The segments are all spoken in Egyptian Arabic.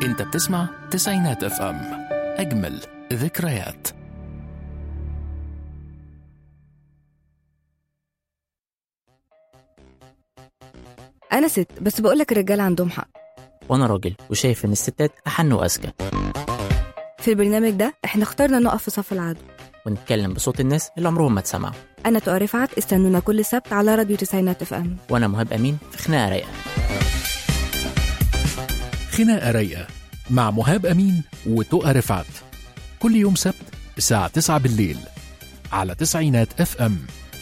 انت بتسمع تسعينات اف ام اجمل ذكريات انا ست بس بقولك الرجاله عندهم حق وانا راجل وشايف ان الستات احن واذكى في البرنامج ده احنا اخترنا نقف في صف العدو ونتكلم بصوت الناس اللي عمرهم ما اتسمعوا انا تقى رفعت استنونا كل سبت على راديو تسعينات اف ام وانا مهاب امين في خناقه رايقه خناقة رايقة مع مهاب أمين وتقى رفعت كل يوم سبت الساعة 9 بالليل على تسعينات اف ام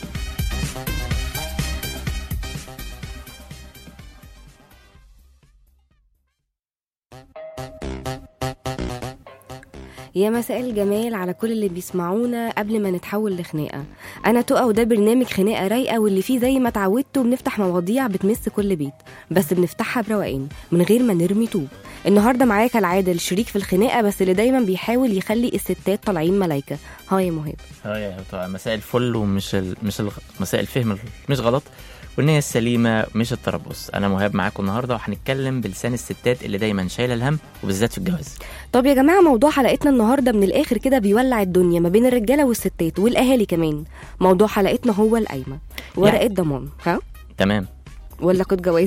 يا مساء الجمال على كل اللي بيسمعونا قبل ما نتحول لخناقه انا تقى وده برنامج خناقه رايقه واللي فيه زي ما اتعودتوا بنفتح مواضيع بتمس كل بيت بس بنفتحها بروقان من غير ما نرمي طوب النهارده معايا كالعاده الشريك في الخناقه بس اللي دايما بيحاول يخلي الستات طالعين ملايكه ها يا مهاب اه يا طبعا مساء الفل ومش ال... مش ال... مساء الفهم ال- مش غلط والنية السليمة مش التربص أنا مهاب معاكم النهاردة وهنتكلم بلسان الستات اللي دايما شايلة الهم وبالذات في الجواز طب يا جماعه موضوع حلقتنا النهارده من الاخر كده بيولع الدنيا ما بين الرجاله والستات والاهالي كمان موضوع حلقتنا هو القايمه ورقه يعني- ضمان ها تمام ولا كنت جواز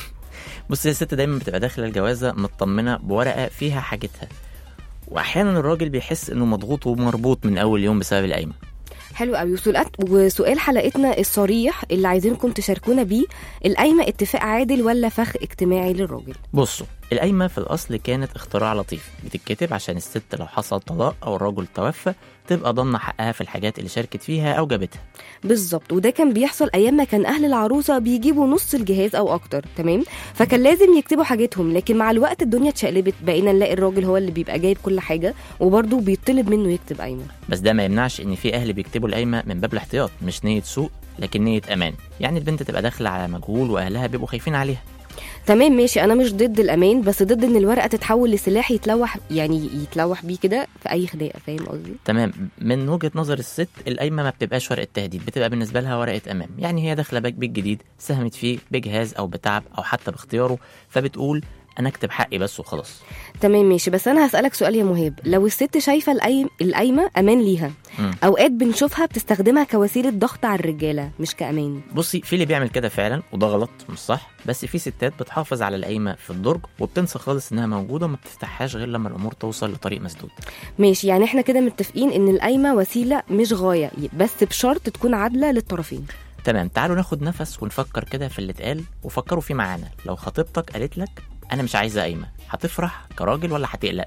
بص الست دايما بتبقى داخله الجوازه مطمنه بورقه فيها حاجتها واحيانا الراجل بيحس انه مضغوط ومربوط من اول يوم بسبب القايمه حلو قوي وسؤال وسؤال حلقتنا الصريح اللي عايزينكم تشاركونا بيه القايمه اتفاق عادل ولا فخ اجتماعي للراجل بصوا القايمه في الاصل كانت اختراع لطيف بتتكتب عشان الست لو حصل طلاق او الرجل توفى تبقى ضامنه حقها في الحاجات اللي شاركت فيها او جابتها بالظبط وده كان بيحصل ايام ما كان اهل العروسه بيجيبوا نص الجهاز او اكتر تمام فكان لازم يكتبوا حاجتهم لكن مع الوقت الدنيا اتشقلبت بقينا نلاقي الراجل هو اللي بيبقى جايب كل حاجه وبرضه بيطلب منه يكتب قايمه بس ده ما يمنعش ان في اهل بيكتبوا القايمه من باب الاحتياط مش نيه سوء لكن نيه امان يعني البنت تبقى داخله على مجهول واهلها بيبقوا خايفين عليها تمام ماشي انا مش ضد الامان بس ضد ان الورقه تتحول لسلاح يتلوح يعني يتلوح بيه كده في اي خناقه فاهم قصدي تمام من وجهه نظر الست القايمه ما بتبقاش ورقه تهديد بتبقى بالنسبه لها ورقه امان يعني هي داخله بيت بيت جديد ساهمت فيه بجهاز او بتعب او حتى باختياره فبتقول انا اكتب حقي بس وخلاص تمام ماشي بس انا هسالك سؤال يا مهاب لو الست شايفه القايم القايمه امان ليها مم. اوقات بنشوفها بتستخدمها كوسيله ضغط على الرجاله مش كامان بصي في اللي بيعمل كده فعلا وده غلط مش صح بس في ستات بتحافظ على القايمه في الدرج وبتنسى خالص انها موجوده وما بتفتحهاش غير لما الامور توصل لطريق مسدود ماشي يعني احنا كده متفقين ان القايمه وسيله مش غايه بس بشرط تكون عادله للطرفين تمام تعالوا ناخد نفس ونفكر كده في اللي اتقال وفكروا فيه معانا لو خطيبتك قالت لك انا مش عايزه قايمه هتفرح كراجل ولا هتقلق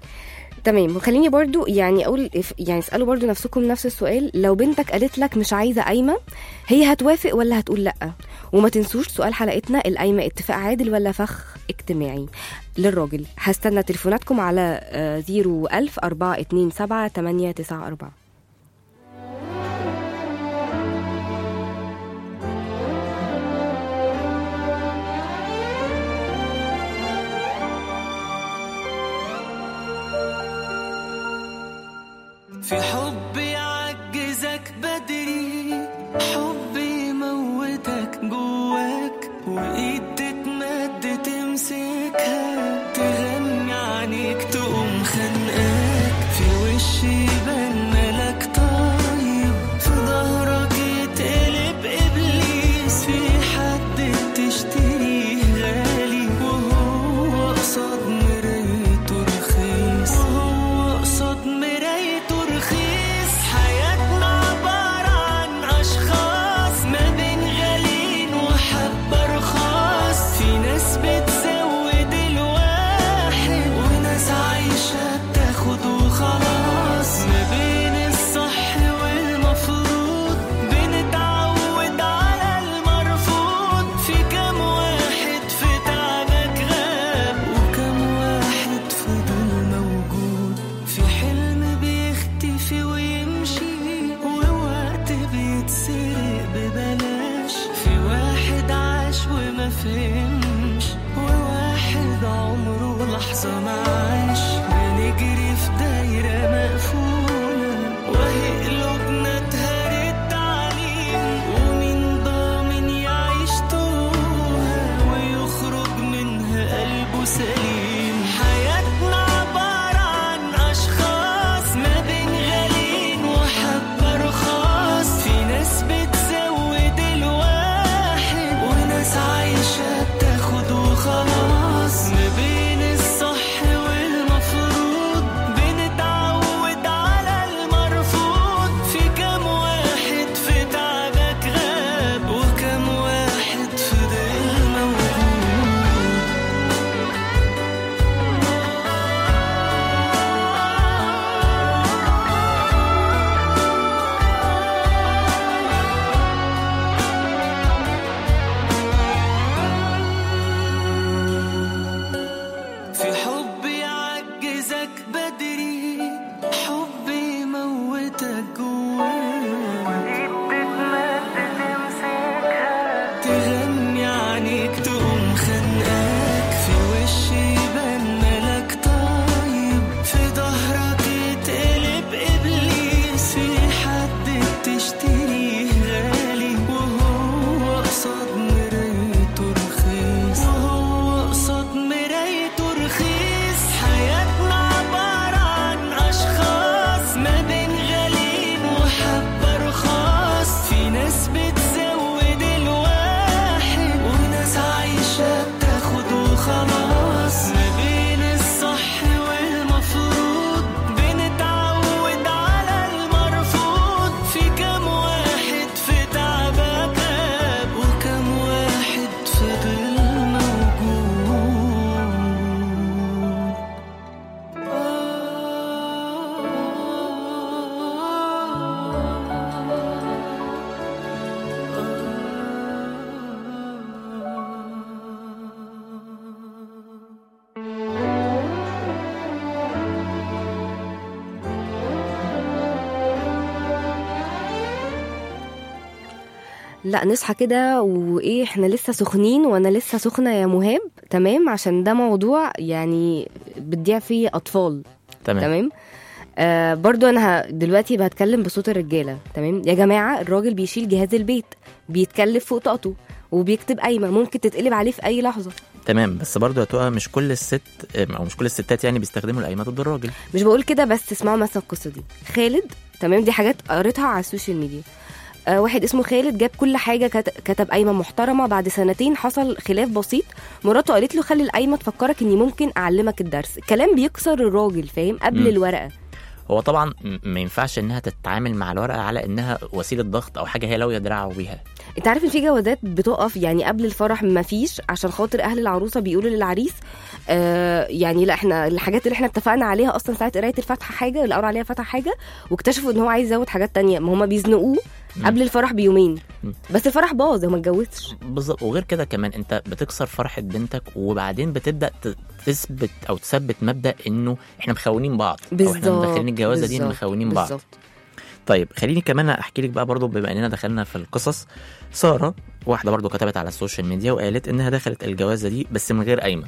تمام وخليني برضو يعني اقول يعني اسالوا برضو نفسكم نفس السؤال لو بنتك قالت لك مش عايزه قايمه هي هتوافق ولا هتقول لا وما تنسوش سؤال حلقتنا القايمه اتفاق عادل ولا فخ اجتماعي للراجل هستنى تليفوناتكم على آه، 01000 427 894 في حب يعجزك بدري حب يموتك جواك وايد تتمد تمسكها تغني عنيك تقوم خانقاك في وش يبان ملك طيب في ظهرك يتقلب ابليس في حد تشتريه غالي وهو قصاد مرايته رخيص وهو قصاد مرايته رخيص حياتنا عبارة عن أشخاص ما بين غاليين وحبة رخاص في ناس بتزود الواحد وناس عايشة بتاخد وخلاص ما بين الصح والمفروض بنتعود على المرفوض في كام واحد في تعبك غاب وكم واحد فضل موجود في حلم بيختفي ويمشي ووقت بيتسرق ببلاش في واحد عاش وما فهمش وواحد عمره لحظة ما عاش بنجري في دايرة مقفولة وهي قلوبنا اتهرت عليه ومين ضامن يعيش توها ويخرج منها قلبه سليم حياة لا نصحى كده وايه احنا لسه سخنين وانا لسه سخنه يا مهاب تمام عشان ده موضوع يعني بتضيع فيه اطفال تمام, تمام آه برضو انا ه- دلوقتي بتكلم بصوت الرجاله تمام يا جماعه الراجل بيشيل جهاز البيت بيتكلف فوق طاقته وبيكتب قايمه ممكن تتقلب عليه في اي لحظه تمام بس برضه يا تقى مش كل الست او مش كل الستات يعني بيستخدموا القايمه ضد الراجل مش بقول كده بس اسمعوا مثلا القصه دي خالد تمام دي حاجات قريتها على السوشيال ميديا آه واحد اسمه خالد جاب كل حاجه كت- كتب قايمه محترمه بعد سنتين حصل خلاف بسيط مراته قالت له خلي القايمه تفكرك اني ممكن اعلمك الدرس كلام بيكسر الراجل فاهم قبل مم. الورقه هو طبعا م- ما ينفعش انها تتعامل مع الورقه على انها وسيله ضغط او حاجه هي لو يدرعوا بيها انت عارف ان في جوازات بتقف يعني قبل الفرح ما فيش عشان خاطر اهل العروسه بيقولوا للعريس آه يعني لا احنا الحاجات اللي احنا اتفقنا عليها اصلا ساعه قرايه الفاتحه حاجه اللي قروا عليها فاتحه حاجه واكتشفوا ان هو عايز يزود حاجات تانية ما هما بيزنقوه مم. قبل الفرح بيومين مم. بس الفرح باظ هو ما اتجوزش بالظبط وغير كده كمان انت بتكسر فرحه بنتك وبعدين بتبدا ت- تثبت او تثبت مبدا انه احنا مخونين بعض او احنا بالظبط مدخلين الجوازه دي بالظبط، مخونين بعض بالظبط. طيب خليني كمان احكي لك بقى برضو بما اننا دخلنا في القصص ساره واحده برضو كتبت على السوشيال ميديا وقالت انها دخلت الجوازه دي بس من غير قايمه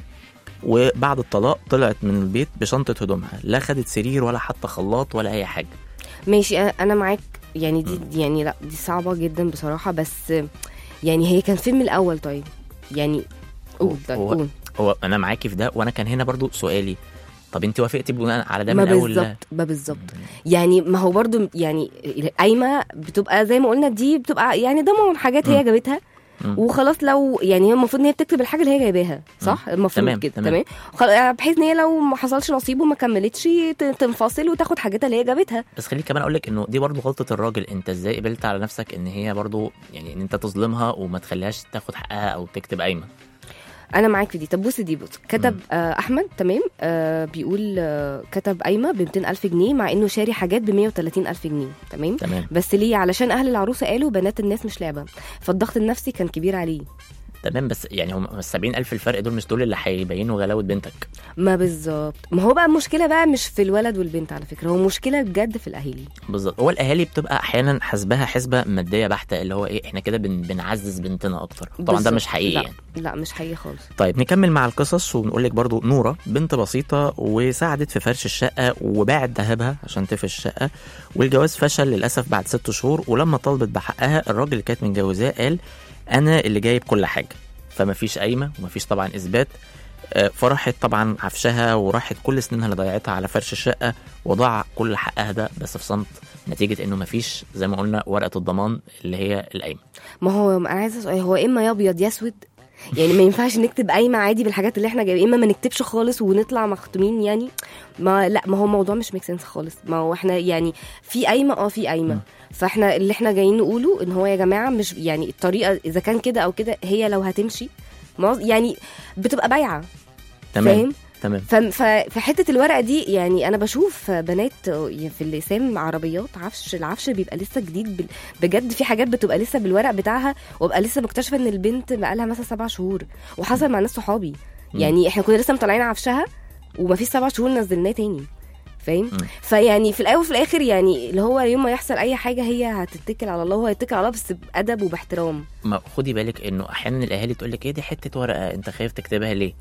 وبعد الطلاق طلعت من البيت بشنطه هدومها لا خدت سرير ولا حتى خلاط ولا اي حاجه ماشي أنا- انا معاك يعني دي يعني لا دي صعبه جدا بصراحه بس يعني هي كان فيلم الاول طيب يعني قول طيب هو- قول هو انا معاكي في ده وانا كان هنا برضو سؤالي طب انت وافقتي بناء على ده ما من الاول لا بالظبط ما بالظبط يعني ما هو برضو يعني القايمه بتبقى زي ما قلنا دي بتبقى يعني ضمن حاجات هي مم. جابتها مم. وخلاص لو يعني هي المفروض ان هي بتكتب الحاجه اللي هي جايباها صح المفروض تمام، كده تمام. تمام خل- بحيث ان هي لو ما حصلش نصيب وما كملتش ت- تنفصل وتاخد حاجاتها اللي هي جابتها بس خليني كمان اقول لك انه دي برضو غلطه الراجل انت ازاي قبلت على نفسك ان هي برضو يعني ان انت تظلمها وما تخليهاش تاخد حقها او تكتب قايمه انا معاك في دي طب بص دي بص كتب آه احمد تمام آه بيقول آه كتب قايمه ب 200000 جنيه مع انه شاري حاجات ب 130000 جنيه تمام تمام بس ليه علشان اهل العروسه قالوا بنات الناس مش لعبه فالضغط النفسي كان كبير عليه تمام بس يعني هم ال 70000 الفرق دول مش دول اللي هيبينوا غلاوه بنتك ما بالظبط ما هو بقى المشكله بقى مش في الولد والبنت على فكره هو مشكله بجد في الاهالي بالظبط هو الاهالي بتبقى احيانا حاسباها حسبه ماديه بحته اللي هو ايه احنا كده بن بنعزز بنتنا اكتر طبعا ده بالظبط. مش حقيقي لا. يعني لا مش حقيقي خالص طيب نكمل مع القصص ونقول لك برضو نورة بنت بسيطة وساعدت في فرش الشقة وباعت ذهبها عشان تفرش الشقة والجواز فشل للأسف بعد ست شهور ولما طلبت بحقها الراجل اللي كانت متجوزاه قال أنا اللي جايب كل حاجة فمفيش قايمة ومفيش طبعا إثبات آه، فراحت طبعا عفشها وراحت كل سنينها اللي ضيعتها على فرش الشقة وضاع كل حقها ده بس في صمت نتيجة إنه مفيش زي ما قلنا ورقة الضمان اللي هي القايمة ما هو انا عايزه اسال هو اما يا ابيض يا اسود يعني ما ينفعش نكتب قايمه عادي بالحاجات اللي احنا جايبين اما ما نكتبش خالص ونطلع مختومين يعني ما لا ما هو الموضوع مش ميك سنس خالص ما هو احنا يعني في قايمه اه في قايمه فاحنا اللي احنا جايين نقوله ان هو يا جماعه مش يعني الطريقه اذا كان كده او كده هي لو هتمشي ما يعني بتبقى بايعه تمام فاهم تمام ف- ف- في حته الورقه دي يعني انا بشوف بنات في اللسان عربيات عفش العفش بيبقى لسه جديد بال- بجد في حاجات بتبقى لسه بالورق بتاعها وابقى لسه مكتشفه ان البنت بقالها مثلا سبع شهور وحصل مع ناس صحابي مم. يعني احنا كنا لسه مطلعين عفشها وما فيش سبع شهور نزلناه تاني فاهم مم. فيعني في الاول وفي الاخر يعني اللي هو يوم ما يحصل اي حاجه هي هتتكل على الله وهو هيتكل على الله بس بادب وباحترام ما خدي بالك انه احيانا الاهالي تقول لك ايه دي حته ورقه انت خايف تكتبها ليه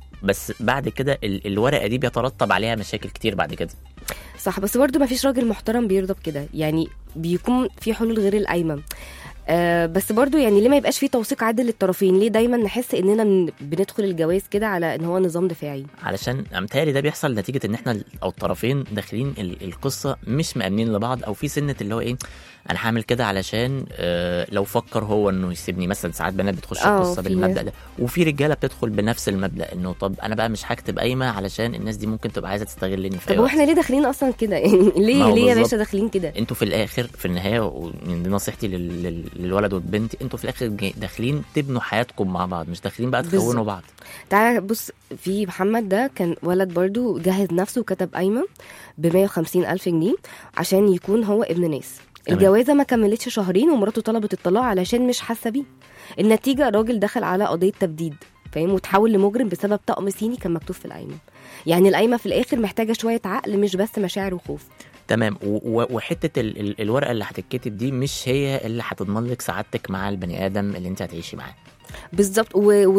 بس بعد كده ال- الورقه دي بيترتب عليها مشاكل كتير بعد كده صح بس برضه ما فيش راجل محترم بيرضى بكده يعني بيكون في حلول غير القايمه آه بس برضو يعني ليه ما يبقاش في توثيق عادل للطرفين ليه دايما نحس اننا من- بندخل الجواز كده على ان هو نظام دفاعي علشان متهيألي ده بيحصل نتيجه ان احنا ال- او الطرفين داخلين ال- القصه مش مأمنين لبعض او في سنه اللي هو ايه انا هعمل كده علشان آه لو فكر هو انه يسيبني مثلا ساعات بنات بتخش آه، القصه في بالمبدا ناس. ده وفي رجاله بتدخل بنفس المبدا انه طب انا بقى مش هكتب قايمه علشان الناس دي ممكن تبقى عايزه تستغلني في طب أي وقت. واحنا ليه داخلين اصلا كده يعني ليه ما هو ليه يا بالظبط. باشا داخلين كده انتوا في الاخر في النهايه ودي نصيحتي لل- لل- للولد والبنت انتوا في الاخر جاي- داخلين تبنوا حياتكم مع بعض مش داخلين بقى تخونوا بالظبط. بعض تعالى بص في محمد ده كان ولد برضو جهز نفسه وكتب قايمة ب 150 ألف جنيه عشان يكون هو ابن ناس تمام. الجوازة ما كملتش شهرين ومراته طلبت الطلاق علشان مش حاسة بيه النتيجة الراجل دخل على قضية تبديد فاهم وتحول لمجرم بسبب طقم صيني كان مكتوب في القايمة يعني القايمة في الآخر محتاجة شوية عقل مش بس مشاعر وخوف تمام و- و- وحته ال- ال- الورقه اللي هتتكتب دي مش هي اللي هتضمن لك سعادتك مع البني ادم اللي انت هتعيشي معاه بالظبط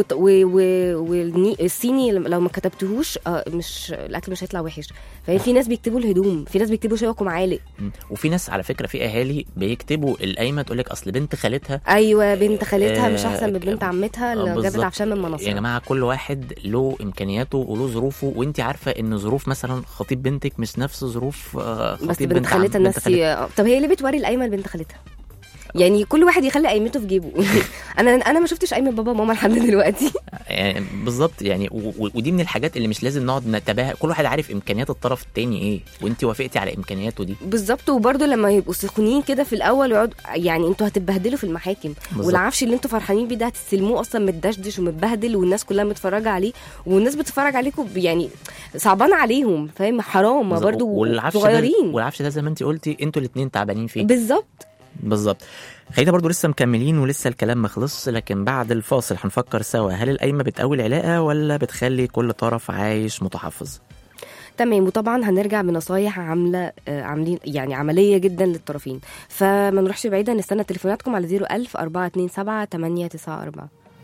والصيني لو ما كتبتهوش آه، مش الاكل مش هيطلع وحش فهي في ناس بيكتبوا الهدوم في ناس بيكتبوا شوك ومعالق مم. وفي ناس على فكره في اهالي بيكتبوا القايمه تقول لك اصل بنت خالتها ايوه بنت خالتها مش آه، احسن من بنت عمتها آه، اللي جابت بالظبط. عفشان من يا مناصر جماعه كل واحد له امكانياته وله ظروفه وانت عارفه ان ظروف مثلا خطيب بنتك مش نفس ظروف آه، بس خطيب بنت عم- خالتها الناس بنت خالتها. ي- طب هي ليه بتوري القايمه لبنت خالتها يعني كل واحد يخلي قايمته في جيبه انا انا ما شفتش قايمه بابا وماما لحد دلوقتي يعني بالظبط يعني و- و- ودي من الحاجات اللي مش لازم نقعد نتباهى كل واحد عارف امكانيات الطرف التاني ايه وانت وافقتي على امكانياته دي بالظبط وبرده لما يبقوا سخونين كده في الاول ويقعد يعني انتوا هتتبهدلوا في المحاكم بالظبط. والعفش اللي انتوا فرحانين بيه ده هتستلموه اصلا متدشدش ومتبهدل والناس كلها متفرجه عليه والناس بتتفرج عليكم ب- يعني صعبان عليهم فاهم حرام بالظبط. برضه والعفش ده صغيرين والعفش ده زي ما انت قلتي انتوا الاثنين تعبانين فيه بالظبط بالظبط خلينا برضو لسه مكملين ولسه الكلام ما خلصش لكن بعد الفاصل هنفكر سوا هل القايمه بتقوي العلاقه ولا بتخلي كل طرف عايش متحفظ تمام وطبعا هنرجع بنصايح عامله آه، عاملين يعني عمليه جدا للطرفين فما نروحش بعيدا نستنى تليفوناتكم على 01000 427 894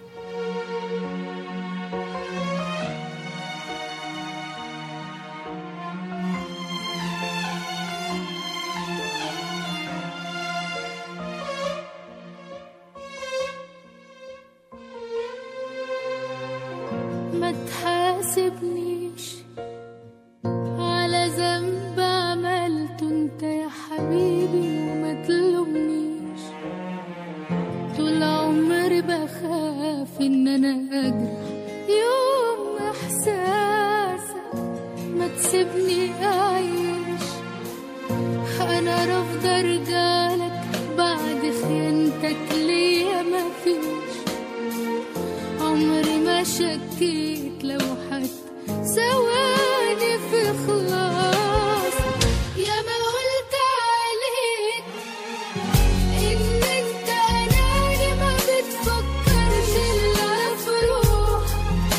ما تحاسبنيش على ذنب عملته انت يا حبيبي وما تلومنيش طول عمري بخاف ان انا اجرح يوم احساسك ما تسيبني اعيش انا رافضه ارجعلك بعد خيانتك ليا مفيش عمري ما شكيت لو حتى ثواني في خلاص يا ما قلت عليك ان انت اناني ما بتفكرش الا في روح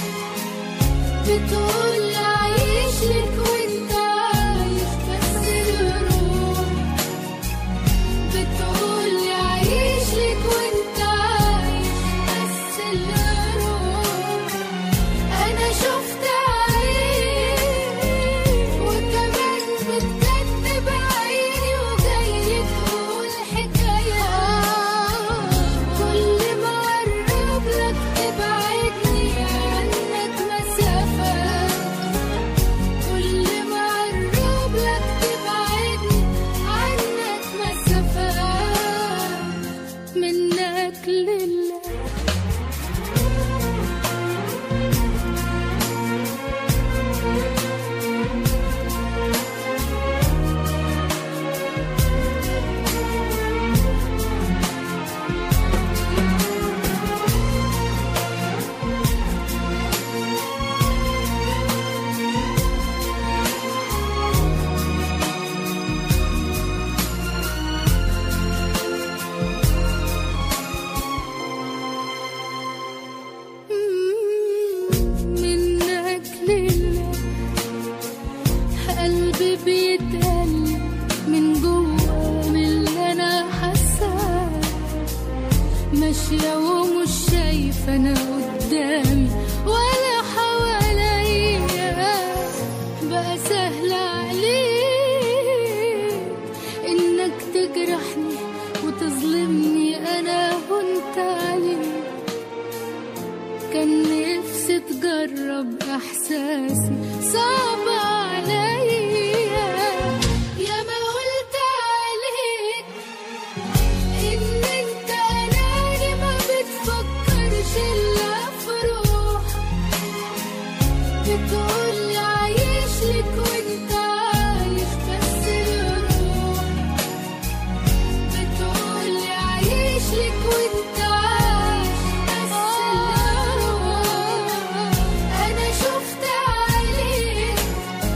بتقول عايش لك وانت عايش بس الروح بتقول عايش لك وانت عايش بس الروح انا شفت عيني وكمان بتكتب عيني وجاي تقول حكاية كل ما اقرب لك تبعدني عنك مسافة كل ما اقرب لك تبعدني عنك مسافة منك لله منك لله قلبي بيتقلب من جوا من اللي انا حاساه ماشية ومش شايفة انا قدامي ولا حواليا بقى سهل عليك انك تجرحني وتظلمني انا وانت عليك كان نفسي تجرب احساسي صعب عليا يا ما قلت عليك ان انت اناني ما بتفكرش الا في روح بتقول عايش لك وانت عايش بس الروح بتقول عايش لك وانت عايش بس الروح انا شفت عليك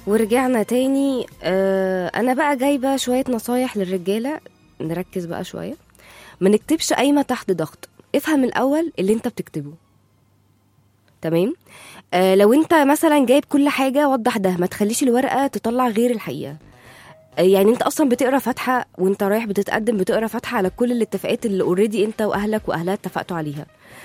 ورجعنا تاني آه انا بقى جايبه شويه نصايح للرجاله نركز بقى شويه ما نكتبش قايمه تحت ضغط افهم الاول اللي انت بتكتبه تمام آه لو انت مثلا جايب كل حاجه وضح ده ما تخليش الورقه تطلع غير الحقيقه آه، يعني انت اصلا بتقرا فاتحه وانت رايح بتتقدم بتقرا فاتحه على كل الاتفاقات اللي اوريدي انت واهلك واهلها اتفقتوا عليها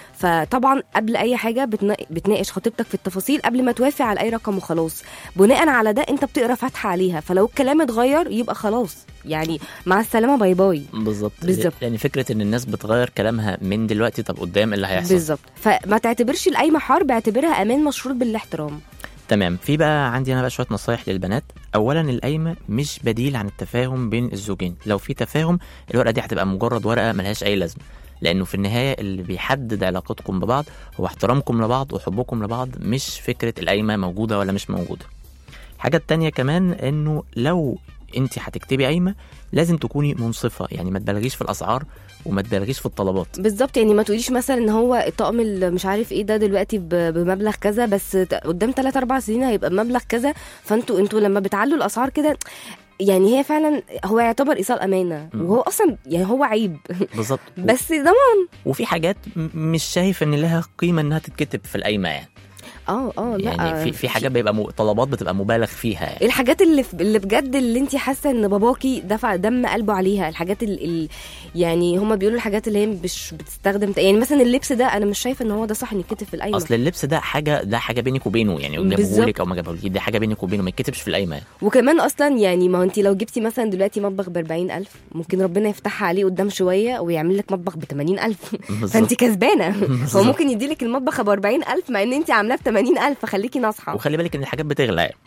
فطبعا قبل اي حاجه بتنا- بتناقش خطيبتك في التفاصيل قبل ما توافق على اي رقم وخلاص بناء على ده انت بتقرا فاتحه عليها فلو الكلام اتغير يبقى خلاص يعني مع السلامه باي باي بالظبط بالظبط. يعني فكره ان الناس بتغير كلامها من دلوقتي طب قدام إيه اللي هيحصل بالظبط فما تعتبرش القايمه حرب اعتبرها امان مشروط بالاحترام تمام في بقى عندي انا بقى شويه نصايح للبنات اولا القايمه مش بديل عن التفاهم بين الزوجين لو في تفاهم الورقه دي هتبقى مجرد ورقه ملهاش اي لازمه لانه في النهايه اللي بيحدد علاقتكم ببعض هو احترامكم لبعض وحبكم لبعض مش فكره القايمه موجوده ولا مش موجوده الحاجه التانية كمان انه لو انت هتكتبي قايمه لازم تكوني منصفه يعني ما تبالغيش في الاسعار وما تبالغيش في الطلبات بالظبط يعني ما تقوليش مثلا ان هو الطقم اللي مش عارف ايه ده دلوقتي ب- بمبلغ كذا بس ت- قدام 3 4 سنين هيبقى بمبلغ كذا فانتوا انتوا لما بتعلوا الاسعار كده يعني هي فعلا هو يعتبر ايصال امانه مم. وهو اصلا يعني هو عيب بالظبط بس ضمان وفي حاجات م- مش شايف ان لها قيمه انها تتكتب في القايمه يعني اه اه لا يعني في في حاجات بيبقى م... طلبات بتبقى مبالغ فيها يعني الحاجات اللي في اللي بجد اللي انت حاسه ان باباكي دفع دم قلبه عليها الحاجات ال... ال... يعني هما بيقولوا الحاجات اللي هي مش بتستخدم يعني مثلا اللبس ده انا مش شايفه ان هو ده صح ان يتكتب في القايمه اصل اللبس ده حاجه ده حاجه بينك وبينه يعني جابه بالظبط. لك او ما جابه لك دي حاجه بينك وبينه ما يتكتبش في القايمه يعني. وكمان اصلا يعني ما هو انت لو جبتي مثلا دلوقتي مطبخ ب 40000 ممكن ربنا يفتحها عليه قدام شويه ويعمل لك مطبخ ب 80000 بالظبط. فانت كسبانه هو بالظبط. ممكن يديلك المطبخ ب 40000 مع ان انت عاملاه ب 80000 فخليكي ناصحه وخلي بالك ان الحاجات بتغلى يعني.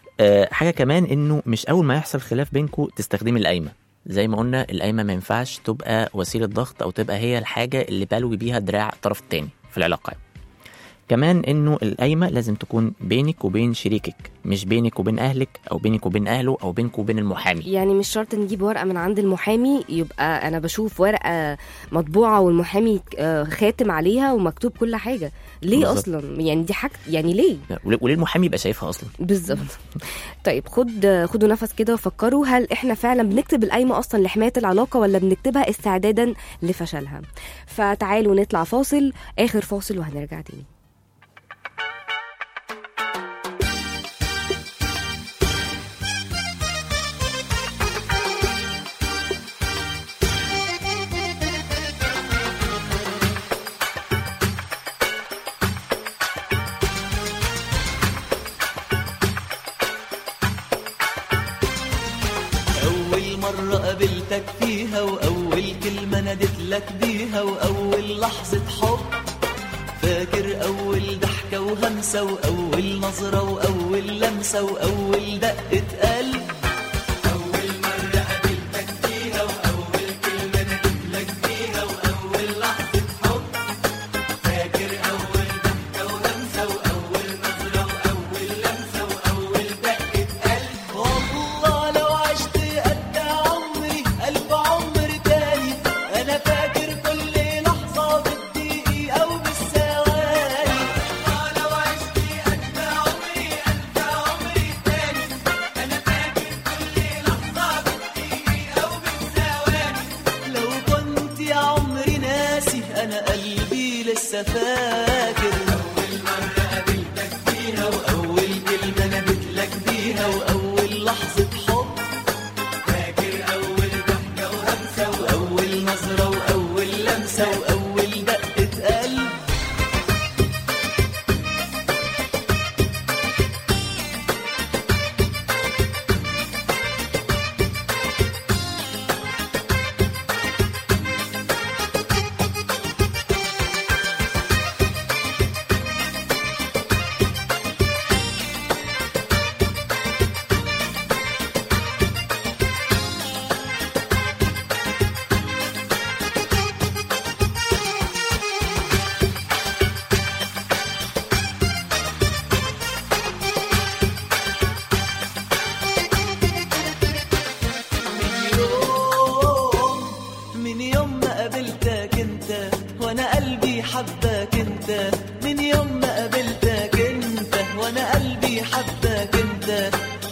آه حاجه كمان انه مش اول ما يحصل خلاف بينكم تستخدمي القايمه زي ما قلنا القايمه ما ينفعش تبقى وسيله ضغط او تبقى هي الحاجه اللي بلوي بيها دراع الطرف التاني في العلاقه يعني. كمان انه القايمه لازم تكون بينك وبين شريكك مش بينك وبين اهلك او بينك وبين اهله او بينك وبين المحامي يعني مش شرط نجيب ورقه من عند المحامي يبقى انا بشوف ورقه مطبوعه والمحامي آه، خاتم عليها ومكتوب كل حاجه ليه بالظبط. اصلا يعني دي حاجه يعني ليه وليه وليه المحامي يبقى شايفها اصلا بالظبط طيب خد خدوا نفس كده وفكروا هل احنا فعلا بنكتب القايمه اصلا لحمايه العلاقه ولا بنكتبها استعدادا لفشلها فتعالوا نطلع فاصل اخر فاصل وهنرجع تاني أول مرة قابلتك فيها وأول كلمة نادت لك بيها وأول لحظة حب فاكر أول ضحكة وهمسة وأول نظرة وأول لمسة وأول دقة قلب أول مرة قابلتك فيها وأول كلمة نادت لك بيها وأول لحظة حب فاكر أول ضحكة وهمسة وأول نظرة وأول لمسة وأول دقة قلب والله لو عشت قد عمري ألف عمر تاني أنا فاكر كل لحظة بالدقيقة أو بالثواني والله لو عشت قد عمري ألف عمري تاني أنا فاكر كل لحظة بالدقيقة أو بالثواني لو كنت يا عمري ناسي أنا قلبي لسه فاكر أول مرة قابلتك فيها وأول كلمة نادت لك بيها وأول لحظة حب فاكر أول ضحكة وهمسة وأول نظرة وأول لمسة وأول دقة قلب يوم من يوم ما قابلتك انت وانا قلبي حبك انت من يوم ما قابلتك انت وانا قلبي حبك انت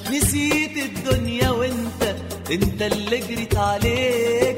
انت اللي جريت عليك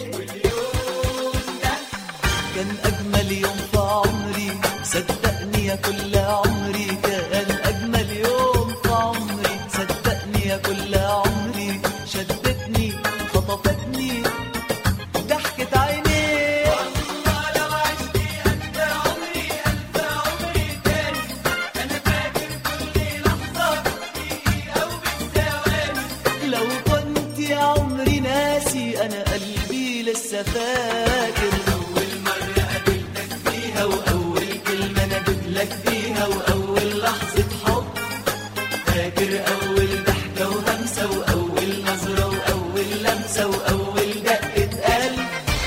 كان اجمل يوم في عمري صدقني يا كل عمري كان اجمل يوم في عمري صدقني يا كل عمري شدتني خطفتني ضحكة عينيك والله لو عشت قد عمري ألف عمري تاني أنا فاكر كل لحظة دقيقة وبالثواني لو كنت يا عمري ناسي أنا قلبي لسه فاكر أول مرة قابلتك فيها وأول كلمة ناديتلك فيها وأول لحظة حب فاكر أول ضحكة وهمسة وأول نظرة وأول لمسة وأول دقة قلب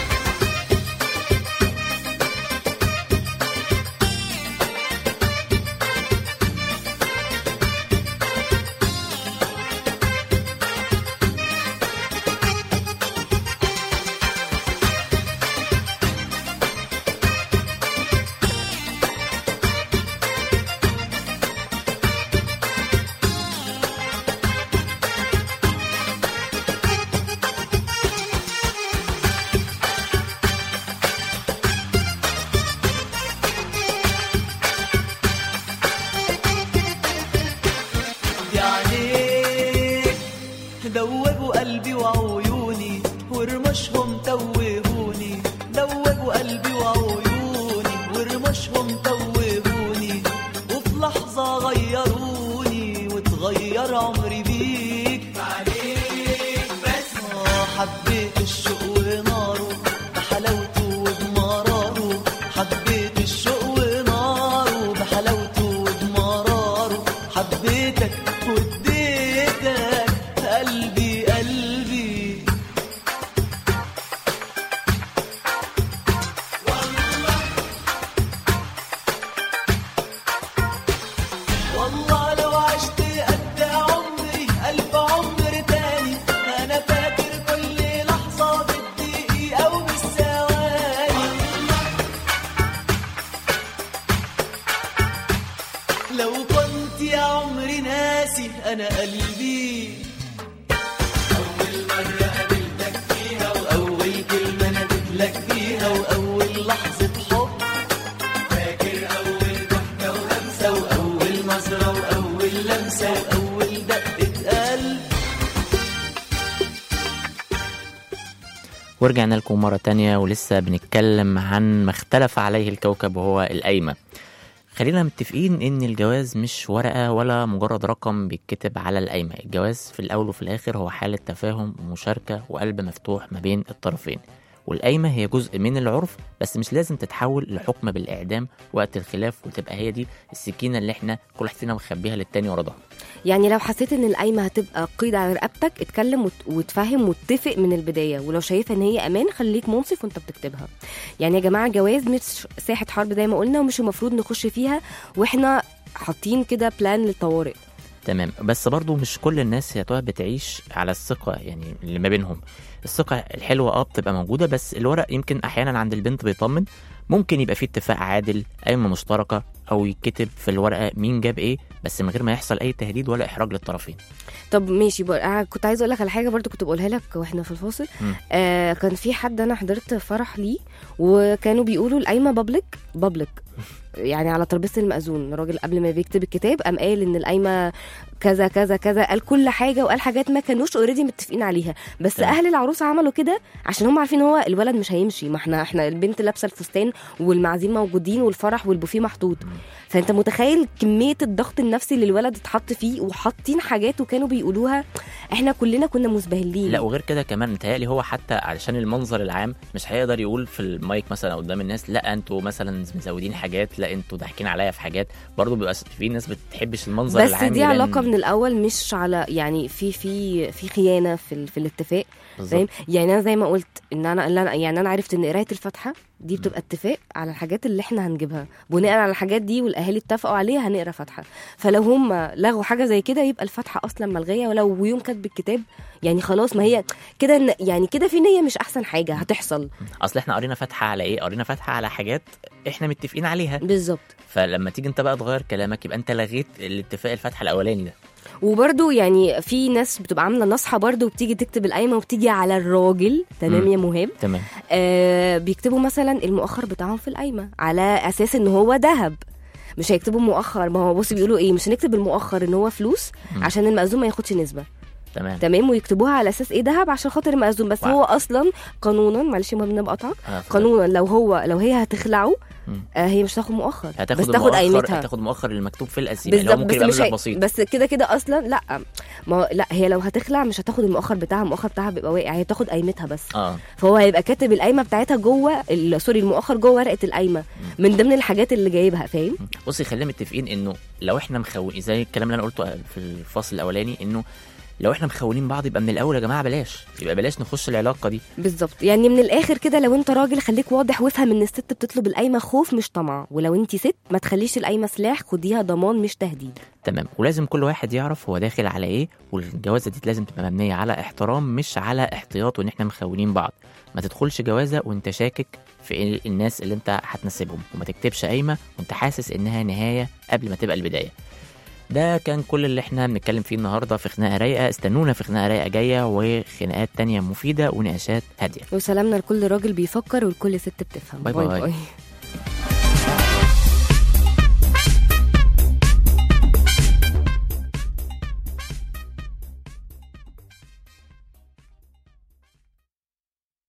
يا عليك دوبوا قلبي وعيوني ورمشهم توهوني دوبوا قلبي وعيوني ورمشهم توهوني وفي لحظة غيروني وتغير عمري بيك عليك بس آه حبيت الشوق وناره بحلاوته وبمراره حبيت الشوق وناره بحلاوته وبمراره حبيتك واديتك قلبي قلبي والله لو عشت قد عمري ألف عمر تاني أنا فاكر كل لحظة بالدقيقة وبالثواني لو كنت يا عمري ناسي أنا قلبي أول مرة قابلتك فيها وأول كلمة ناديتلك فيها وأول لحظة حب فاكر أول ضحكة وهمسة وأول نظرة وأول لمسة وأول دقة قلب ورجعنا لكم مرة تانية ولسه بنتكلم عن ما اختلف عليه الكوكب وهو القايمة خلينا متفقين ان الجواز مش ورقة ولا مجرد رقم بيتكتب على القايمة الجواز في الاول وفي الاخر هو حالة تفاهم ومشاركة وقلب مفتوح ما بين الطرفين والقايمة هي جزء من العرف بس مش لازم تتحول لحكم بالإعدام وقت الخلاف وتبقى هي دي السكينة اللي احنا كل واحد فينا مخبيها للتاني ورا ظهره يعني لو حسيت ان القايمه هتبقى قيد على رقبتك اتكلم وت- وتفهم واتفق من البدايه ولو شايفه ان هي امان خليك منصف وانت بتكتبها يعني يا جماعه الجواز مش ساحه حرب زي ما قلنا ومش المفروض نخش فيها واحنا حاطين كده بلان للطوارئ تمام بس برضو مش كل الناس يا ترى بتعيش على الثقة يعني اللي ما بينهم الثقة الحلوة اه بتبقى موجودة بس الورق يمكن أحيانا عند البنت بيطمن ممكن يبقى فيه اتفاق عادل قايمة مشتركة أو يتكتب في الورقة مين جاب إيه بس من غير ما يحصل أي تهديد ولا إحراج للطرفين طب ماشي بقى أنا كنت عايزه اقول لك على حاجه برضو كنت بقولها لك واحنا في الفاصل مم. آه كان في حد انا حضرت فرح ليه وكانوا بيقولوا القايمه بابليك بابليك يعني على ترابيزه المأذون الراجل قبل ما بيكتب الكتاب قام قال ان القايمه كذا كذا كذا قال كل حاجه وقال حاجات ما كانوش اوريدي متفقين عليها بس تمام. اهل العروسه عملوا كده عشان هم عارفين هو الولد مش هيمشي ما احنا احنا البنت لابسه الفستان والمعازيم موجودين والفرح والبوفيه محطوط فانت متخيل كميه الضغط النفسي اللي الولد اتحط فيه وحاطين حاجات وكانوا بيقولوها احنا كلنا كنا مسبهلين لا وغير كده كمان متهيألي هو حتى علشان المنظر العام مش هيقدر يقول في المايك مثلا قدام الناس لا انتوا مثلا مزودين حاجات لا انتوا ضاحكين عليا في حاجات برضه بيبقى في ناس بتحبش المنظر بس العام دي يبان- علاقه من الاول مش على يعني في في في خيانه في ال- في الاتفاق بالظبط. فاهم يعني انا زي ما قلت ان انا اللي أنا- يعني انا عرفت ان قرايه الفاتحه دي بتبقى اتفاق على الحاجات اللي احنا هنجيبها بناء على الحاجات دي والاهالي اتفقوا عليها هنقرا فاتحه فلو هم لغوا حاجه زي كده يبقى الفاتحه اصلا ملغيه ولو يوم كاتب الكتاب يعني خلاص ما هي كده إن- يعني كده في نيه مش احسن حاجه هتحصل اصل احنا قرينا فاتحه على ايه قرينا فاتحه على حاجات احنا متفقين عليها بالظبط فلما تيجي انت بقى تغير كلامك يبقى انت لغيت الاتفاق الفاتحه الاولاني ده وبرده يعني في ناس بتبقى عامله نصحه برده وبتيجي تكتب القايمه وبتيجي على الراجل تمام مم. يا مهاب تمام آه بيكتبوا مثلا المؤخر بتاعهم في القايمه على اساس ان هو ذهب مش هيكتبوا مؤخر ما هو بص بيقولوا ايه مش هنكتب المؤخر ان هو فلوس مم. عشان المأذون ما ياخدش نسبه تمام تمام ويكتبوها على اساس ايه ذهب عشان خاطر المأذون بس واو. هو اصلا قانونا معلش ما بنبقطعك آه، ف- قانونا لو هو لو هي هتخلعه مم. آه هي مش هتاخد مؤخر هتاخد بس تاخد المؤخر قيمتها هتاخد مؤخر المكتوب في القسيمه اللي هو بالظبط ممكن بس يبقى مش مبلغ هي... بسيط بس كده كده اصلا لا ما هو- لا هي لو هتخلع مش هتاخد المؤخر بتاعها المؤخر بتاعها بيبقى واقع هي بتاخد قيمتها بس اه فهو هيبقى كاتب القايمه بتاعتها جوه ال- سوري المؤخر جوه ورقه القايمه من ضمن الحاجات اللي جايبها فاهم بصي خلينا متفقين انه لو احنا مخونين زي الكلام اللي انا قلته في الفصل الاولاني انه لو احنا مخونين بعض يبقى من الاول يا جماعه بلاش يبقى بلاش نخش العلاقه دي بالظبط يعني من الاخر كده لو انت راجل خليك واضح وافهم ان الست بتطلب القايمه خوف مش طمع ولو انت ست ما تخليش القايمه سلاح خديها ضمان مش تهديد تمام ولازم كل واحد يعرف هو داخل على ايه والجوازه دي لازم تبقى مبنيه على احترام مش على احتياط وان احنا مخونين بعض ما تدخلش جوازه وانت شاكك في إيه الناس اللي انت هتناسبهم وما تكتبش قايمه وانت حاسس انها نهايه قبل ما تبقى البدايه ده كان كل اللي احنا بنتكلم فيه النهارده في خناقه رايقه استنونا في خناقه رايقه جايه وخناقات تانية مفيده ونقاشات هاديه وسلامنا لكل راجل بيفكر ولكل ست بتفهم باي باي. باي.